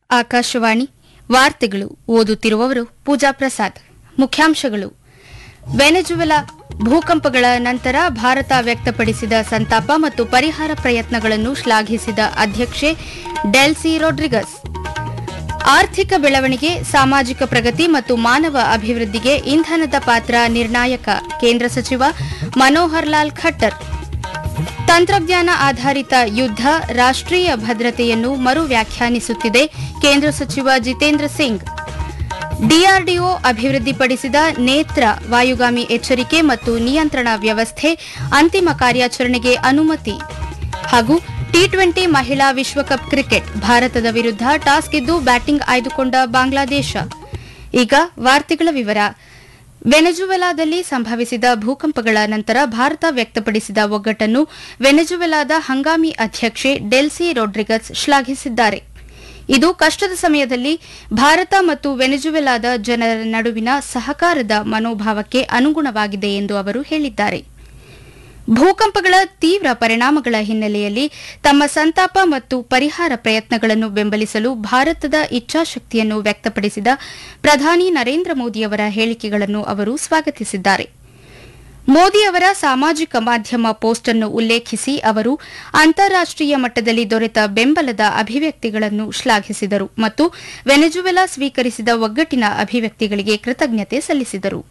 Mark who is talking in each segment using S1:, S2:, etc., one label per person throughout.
S1: ಆಕಾಶವಾಣಿ ವಾರ್ತೆಗಳು ಓದುತ್ತಿರುವವರು ಪೂಜಾ ಪ್ರಸಾದ್ ಮುಖ್ಯಾಂಶಗಳು ವೆನೆಜುವೆಲಾ ಭೂಕಂಪಗಳ ನಂತರ ಭಾರತ ವ್ಯಕ್ತಪಡಿಸಿದ ಸಂತಾಪ ಮತ್ತು ಪರಿಹಾರ ಪ್ರಯತ್ನಗಳನ್ನು ಶ್ಲಾಘಿಸಿದ ಅಧ್ಯಕ್ಷೆ ಡೆಲ್ಸಿ ರೊಡ್ರಿಗಸ್ ಆರ್ಥಿಕ ಬೆಳವಣಿಗೆ ಸಾಮಾಜಿಕ ಪ್ರಗತಿ ಮತ್ತು ಮಾನವ ಅಭಿವೃದ್ಧಿಗೆ ಇಂಧನದ ಪಾತ್ರ ನಿರ್ಣಾಯಕ ಕೇಂದ್ರ ಸಚಿವ ಮನೋಹರ್ ಲಾಲ್ ಖಟ್ಟರ್ ತಂತ್ರಜ್ಞಾನ ಆಧಾರಿತ ಯುದ್ಧ ರಾಷ್ಟ್ರೀಯ ಭದ್ರತೆಯನ್ನು ಮರು ವ್ಯಾಖ್ಯಾನಿಸುತ್ತಿದೆ ಕೇಂದ್ರ ಸಚಿವ ಜಿತೇಂದ್ರ ಸಿಂಗ್ ಡಿಆರ್ಡಿಒ ಅಭಿವೃದ್ಧಿಪಡಿಸಿದ ನೇತ್ರ ವಾಯುಗಾಮಿ ಎಚ್ಚರಿಕೆ ಮತ್ತು ನಿಯಂತ್ರಣ ವ್ಯವಸ್ಥೆ ಅಂತಿಮ ಕಾರ್ಯಾಚರಣೆಗೆ ಅನುಮತಿ ಹಾಗೂ ಟಿ ಟ್ವೆಂಟಿ ಮಹಿಳಾ ವಿಶ್ವಕಪ್ ಕ್ರಿಕೆಟ್ ಭಾರತದ ವಿರುದ್ಧ ಟಾಸ್ ಗೆದ್ದು ಬ್ಯಾಟಿಂಗ್ ಆಯ್ದುಕೊಂಡ ಬಾಂಗ್ಲಾದೇಶ ಈಗ ವಾರ್ತೆಗಳ ವಿವರ ವೆನೆಜುವೆಲಾದಲ್ಲಿ ಸಂಭವಿಸಿದ ಭೂಕಂಪಗಳ ನಂತರ ಭಾರತ ವ್ಯಕ್ತಪಡಿಸಿದ ಒಗ್ಗಟ್ಟನ್ನು ವೆನೆಜುವೆಲಾದ ಹಂಗಾಮಿ ಅಧ್ಯಕ್ಷೆ ಡೆಲ್ಸಿ ರೊಡ್ರಿಗಸ್ ಶ್ಲಾಘಿಸಿದ್ದಾರೆ ಇದು ಕಷ್ಟದ ಸಮಯದಲ್ಲಿ ಭಾರತ ಮತ್ತು ವೆನೆಜುವೆಲಾದ ಜನರ ನಡುವಿನ ಸಹಕಾರದ ಮನೋಭಾವಕ್ಕೆ ಅನುಗುಣವಾಗಿದೆ ಎಂದು ಅವರು ಹೇಳಿದ್ದಾರೆ ಭೂಕಂಪಗಳ ತೀವ್ರ ಪರಿಣಾಮಗಳ ಹಿನ್ನೆಲೆಯಲ್ಲಿ ತಮ್ಮ ಸಂತಾಪ ಮತ್ತು ಪರಿಹಾರ ಪ್ರಯತ್ನಗಳನ್ನು ಬೆಂಬಲಿಸಲು ಭಾರತದ ಇಚ್ಛಾಶಕ್ತಿಯನ್ನು ವ್ಯಕ್ತಪಡಿಸಿದ ಪ್ರಧಾನಿ ನರೇಂದ್ರ ಮೋದಿಯವರ ಹೇಳಿಕೆಗಳನ್ನು ಅವರು ಸ್ವಾಗತಿಸಿದ್ದಾರೆ ಮೋದಿ ಅವರ ಸಾಮಾಜಿಕ ಮಾಧ್ಯಮ ಪೋಸ್ಟ್ ಅನ್ನು ಉಲ್ಲೇಖಿಸಿ ಅವರು ಅಂತಾರಾಷ್ಟೀಯ ಮಟ್ಟದಲ್ಲಿ ದೊರೆತ ಬೆಂಬಲದ ಅಭಿವ್ಯಕ್ತಿಗಳನ್ನು ಶ್ಲಾಘಿಸಿದರು ಮತ್ತು ವೆನೆಜುವೆಲಾ ಸ್ವೀಕರಿಸಿದ ಒಗ್ಗಟ್ಟಿನ ಅಭಿವ್ಯಕ್ತಿಗಳಿಗೆ ಕೃತಜ್ಞತೆ ಸಲ್ಲಿಸಿದರು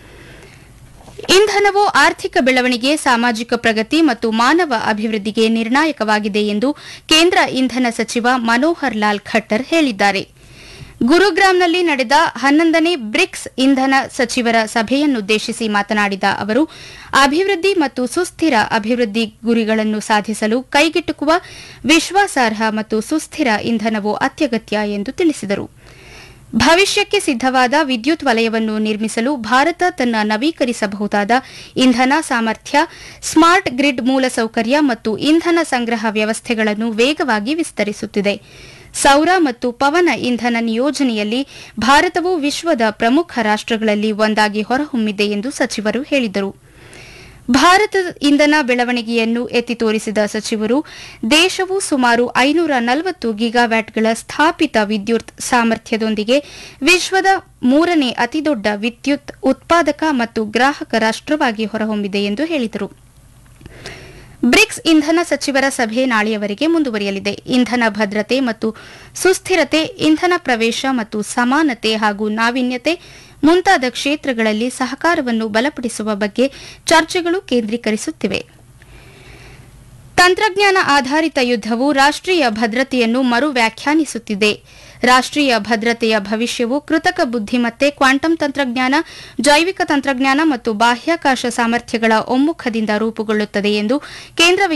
S1: ಇಂಧನವು ಆರ್ಥಿಕ ಬೆಳವಣಿಗೆ ಸಾಮಾಜಿಕ ಪ್ರಗತಿ ಮತ್ತು ಮಾನವ ಅಭಿವೃದ್ಧಿಗೆ ನಿರ್ಣಾಯಕವಾಗಿದೆ ಎಂದು ಕೇಂದ್ರ ಇಂಧನ ಸಚಿವ ಮನೋಹರ್ ಲಾಲ್ ಖಟ್ಟರ್ ಹೇಳಿದ್ದಾರೆ ಗುರುಗ್ರಾಂನಲ್ಲಿ ನಡೆದ ಹನ್ನೊಂದನೇ ಬ್ರಿಕ್ಸ್ ಇಂಧನ ಸಚಿವರ ಸಭೆಯನ್ನುದ್ದೇಶಿಸಿ ಮಾತನಾಡಿದ ಅವರು ಅಭಿವೃದ್ಧಿ ಮತ್ತು ಸುಸ್ಥಿರ ಅಭಿವೃದ್ಧಿ ಗುರಿಗಳನ್ನು ಸಾಧಿಸಲು ಕೈಗೆಟುಕುವ ವಿಶ್ವಾಸಾರ್ಹ ಮತ್ತು ಸುಸ್ಥಿರ ಇಂಧನವು ಅತ್ಯಗತ್ಯ ಎಂದು ತಿಳಿಸಿದರು ಭವಿಷ್ಯಕ್ಕೆ ಸಿದ್ದವಾದ ವಿದ್ಯುತ್ ವಲಯವನ್ನು ನಿರ್ಮಿಸಲು ಭಾರತ ತನ್ನ ನವೀಕರಿಸಬಹುದಾದ ಇಂಧನ ಸಾಮರ್ಥ್ಯ ಸ್ಮಾರ್ಟ್ ಗ್ರಿಡ್ ಮೂಲಸೌಕರ್ಯ ಮತ್ತು ಇಂಧನ ಸಂಗ್ರಹ ವ್ಯವಸ್ಥೆಗಳನ್ನು ವೇಗವಾಗಿ ವಿಸ್ತರಿಸುತ್ತಿದೆ ಸೌರ ಮತ್ತು ಪವನ ಇಂಧನ ನಿಯೋಜನೆಯಲ್ಲಿ ಭಾರತವು ವಿಶ್ವದ ಪ್ರಮುಖ ರಾಷ್ಟಗಳಲ್ಲಿ ಒಂದಾಗಿ ಹೊರಹೊಮ್ಮಿದೆ ಎಂದು ಸಚಿವರು ಹೇಳಿದರು ಭಾರತದ ಇಂಧನ ಬೆಳವಣಿಗೆಯನ್ನು ಎತ್ತಿ ತೋರಿಸಿದ ಸಚಿವರು ದೇಶವು ಸುಮಾರು ಐನೂರ ನಲವತ್ತು ಗಿಗಾವ್ಯಾಟ್ಗಳ ಸ್ಥಾಪಿತ ವಿದ್ಯುತ್ ಸಾಮರ್ಥ್ಯದೊಂದಿಗೆ ವಿಶ್ವದ ಮೂರನೇ ಅತಿದೊಡ್ಡ ವಿದ್ಯುತ್ ಉತ್ಪಾದಕ ಮತ್ತು ಗ್ರಾಹಕ ರಾಷ್ಟವಾಗಿ ಹೊರಹೊಮ್ಮಿದೆ ಎಂದು ಹೇಳಿದರು ಬ್ರಿಕ್ಸ್ ಇಂಧನ ಸಚಿವರ ಸಭೆ ನಾಳೆಯವರೆಗೆ ಮುಂದುವರಿಯಲಿದೆ ಇಂಧನ ಭದ್ರತೆ ಮತ್ತು ಸುಸ್ಥಿರತೆ ಇಂಧನ ಪ್ರವೇಶ ಮತ್ತು ಸಮಾನತೆ ಹಾಗೂ ನಾವೀನ್ಯತೆ ಮುಂತಾದ ಕ್ಷೇತ್ರಗಳಲ್ಲಿ ಸಹಕಾರವನ್ನು ಬಲಪಡಿಸುವ ಬಗ್ಗೆ ಚರ್ಚೆಗಳು ಕೇಂದ್ರೀಕರಿಸುತ್ತಿವೆ ತಂತ್ರಜ್ಞಾನ ಆಧಾರಿತ ಯುದ್ದವು ರಾಷ್ಟ್ರೀಯ ಭದ್ರತೆಯನ್ನು ಮರು ವ್ಯಾಖ್ಯಾನಿಸುತ್ತಿದೆ ರಾಷ್ಟ್ರೀಯ ಭದ್ರತೆಯ ಭವಿಷ್ಯವು ಕೃತಕ ಬುದ್ದಿಮತ್ತೆ ಕ್ವಾಂಟಮ್ ತಂತ್ರಜ್ಞಾನ ಜೈವಿಕ ತಂತ್ರಜ್ಞಾನ ಮತ್ತು ಬಾಹ್ಯಾಕಾಶ ಸಾಮರ್ಥ್ಯಗಳ ಒಮ್ಮುಖದಿಂದ ರೂಪುಗೊಳ್ಳುತ್ತದೆ ಎಂದು ಕೇಂದ್ರ